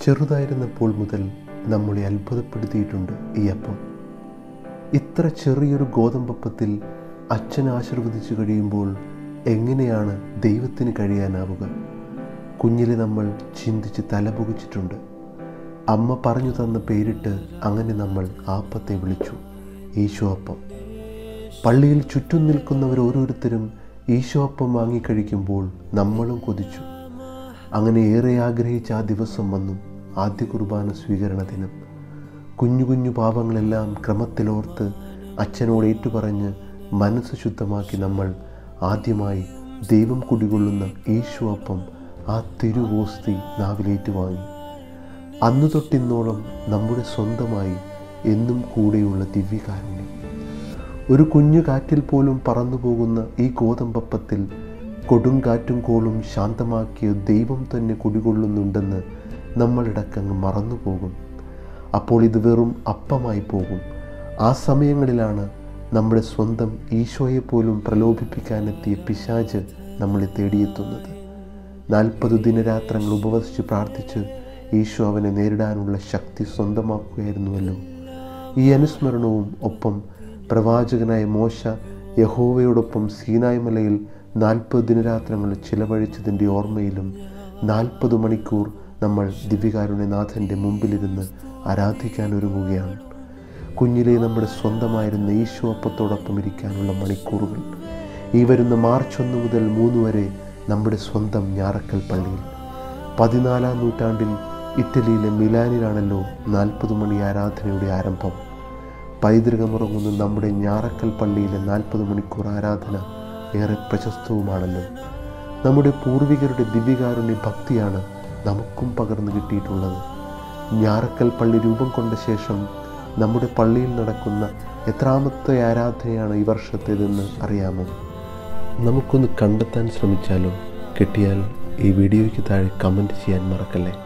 ചെറുതായിരുന്നപ്പോൾ മുതൽ നമ്മളെ അത്ഭുതപ്പെടുത്തിയിട്ടുണ്ട് ഈ അപ്പം ഇത്ര ചെറിയൊരു ഗോതമ്പപ്പത്തിൽ അച്ഛൻ ആശീർവദിച്ചു കഴിയുമ്പോൾ എങ്ങനെയാണ് ദൈവത്തിന് കഴിയാനാവുക കുഞ്ഞിലെ നമ്മൾ ചിന്തിച്ച് തലപുകിച്ചിട്ടുണ്ട് അമ്മ പറഞ്ഞു തന്ന പേരിട്ട് അങ്ങനെ നമ്മൾ ആപ്പത്തെ വിളിച്ചു ഈശോ അപ്പം പള്ളിയിൽ ചുറ്റും നിൽക്കുന്നവർ ഓരോരുത്തരും ഈശോ അപ്പം വാങ്ങിക്കഴിക്കുമ്പോൾ നമ്മളും കൊതിച്ചു അങ്ങനെ ഏറെ ആഗ്രഹിച്ച ആ ദിവസം വന്നു ആദ്യ കുർബാന സ്വീകരണ ദിനം കുഞ്ഞു കുഞ്ഞു പാവങ്ങളെല്ലാം ക്രമത്തിലോർത്ത് അച്ഛനോട് ഏറ്റുപറഞ്ഞ് മനസ്സ് ശുദ്ധമാക്കി നമ്മൾ ആദ്യമായി ദൈവം കുടികൊള്ളുന്ന ഈശോ അപ്പം ആ തിരുവോസ്തി നാവിലേറ്റുവാങ്ങി അന്നു തൊട്ടിന്നോളം നമ്മുടെ സ്വന്തമായി എന്നും കൂടെയുള്ള ദിവ്യകാരുണ്യം ഒരു കുഞ്ഞു കാറ്റിൽ പോലും പറന്നു പോകുന്ന ഈ ഗോതമ്പപ്പത്തിൽ കൊടുങ്കാറ്റും കോളും ശാന്തമാക്കിയ ദൈവം തന്നെ കുടികൊള്ളുന്നുണ്ടെന്ന് നമ്മളിടക്കങ്ങ് മറന്നുപോകും അപ്പോൾ ഇത് വെറും അപ്പമായി പോകും ആ സമയങ്ങളിലാണ് നമ്മുടെ സ്വന്തം ഈശോയെ പോലും പ്രലോഭിപ്പിക്കാനെത്തിയ പിശാജ് നമ്മളെ തേടിയെത്തുന്നത് നാൽപ്പത് ദിനരാത്രങ്ങൾ ഉപവസിച്ച് പ്രാർത്ഥിച്ച് ഈശോ അവനെ നേരിടാനുള്ള ശക്തി സ്വന്തമാക്കുകയായിരുന്നുവല്ലോ ഈ അനുസ്മരണവും ഒപ്പം പ്രവാചകനായ മോശ യഹോവയോടൊപ്പം സീനായ് മലയിൽ നാൽപ്പത് ദിനരാത്രങ്ങൾ ചിലവഴിച്ചതിൻ്റെ ഓർമ്മയിലും നാൽപ്പത് മണിക്കൂർ നമ്മൾ ദിവ്യകാരുണ്യനാഥൻ്റെ മുമ്പിലിരുന്ന് ആരാധിക്കാൻ ഒരുങ്ങുകയാണ് കുഞ്ഞിലെ നമ്മുടെ സ്വന്തമായിരുന്ന ഈശോ അപ്പത്തോടൊപ്പം ഇരിക്കാനുള്ള മണിക്കൂറുകൾ ഈ വരുന്ന മാർച്ച് ഒന്ന് മുതൽ മൂന്ന് വരെ നമ്മുടെ സ്വന്തം ഞാറക്കൽ പള്ളിയിൽ പതിനാലാം നൂറ്റാണ്ടിൽ ഇറ്റലിയിലെ മിലാനിലാണല്ലോ നാൽപ്പത് മണി ആരാധനയുടെ ആരംഭം പൈതൃകമുറങ്ങുന്ന നമ്മുടെ ഞാറക്കൽ പള്ളിയിലെ നാൽപ്പത് മണിക്കൂർ ആരാധന ഏറെ പ്രശസ്തവുമാണല്ലോ നമ്മുടെ പൂർവികരുടെ ദിവ്യകാരുണ്യ ഭക്തിയാണ് നമുക്കും പകർന്നു കിട്ടിയിട്ടുള്ളത് ഞാറക്കൽ പള്ളി രൂപം കൊണ്ട ശേഷം നമ്മുടെ പള്ളിയിൽ നടക്കുന്ന എത്രാമത്തെ ആരാധനയാണ് ഈ വർഷത്തേതെന്ന് അറിയാമോ നമുക്കൊന്ന് കണ്ടെത്താൻ ശ്രമിച്ചാലോ കിട്ടിയാൽ ഈ വീഡിയോയ്ക്ക് താഴെ കമൻറ്റ് ചെയ്യാൻ മറക്കല്ലേ